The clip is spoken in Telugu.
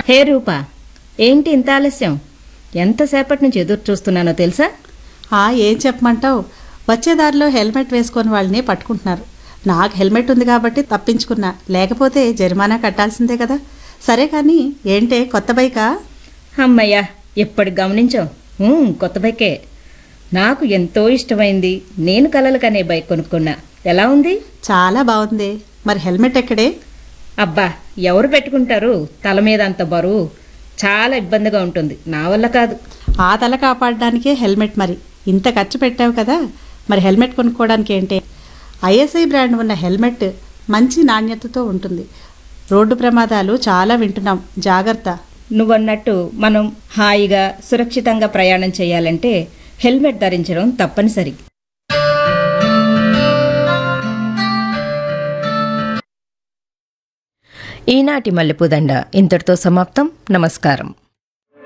హే రూపా ఏంటి ఇంత ఆలస్యం ఎంతసేపటి నుంచి ఎదురు చూస్తున్నానో తెలుసా ఆ ఏం చెప్పమంటావు వచ్చే దారిలో హెల్మెట్ వేసుకొని వాళ్ళని పట్టుకుంటున్నారు నాకు హెల్మెట్ ఉంది కాబట్టి తప్పించుకున్నా లేకపోతే జరిమానా కట్టాల్సిందే కదా సరే కానీ ఏంటే కొత్త బైకా అమ్మయ్యా ఎప్పటికి గమనించాం ఊమ్, కొత్త బైకే నాకు ఎంతో ఇష్టమైంది నేను కలలు కనే బైక్ కొనుక్కున్నా ఎలా ఉంది చాలా బాగుంది మరి హెల్మెట్ ఎక్కడే అబ్బా ఎవరు పెట్టుకుంటారు తల మీద అంత బరువు చాలా ఇబ్బందిగా ఉంటుంది నా వల్ల కాదు ఆ తల కాపాడడానికే హెల్మెట్ మరి ఇంత ఖర్చు పెట్టావు కదా మరి హెల్మెట్ కొనుక్కోవడానికి ఏంటి ఐఎస్ఐ బ్రాండ్ ఉన్న హెల్మెట్ మంచి నాణ్యతతో ఉంటుంది రోడ్డు ప్రమాదాలు చాలా వింటున్నాం జాగ్రత్త నువ్వన్నట్టు మనం హాయిగా సురక్షితంగా ప్రయాణం చేయాలంటే హెల్మెట్ ధరించడం తప్పనిసరి ఈనాటి మల్లెపూదండ ఇంతటితో సమాప్తం నమస్కారం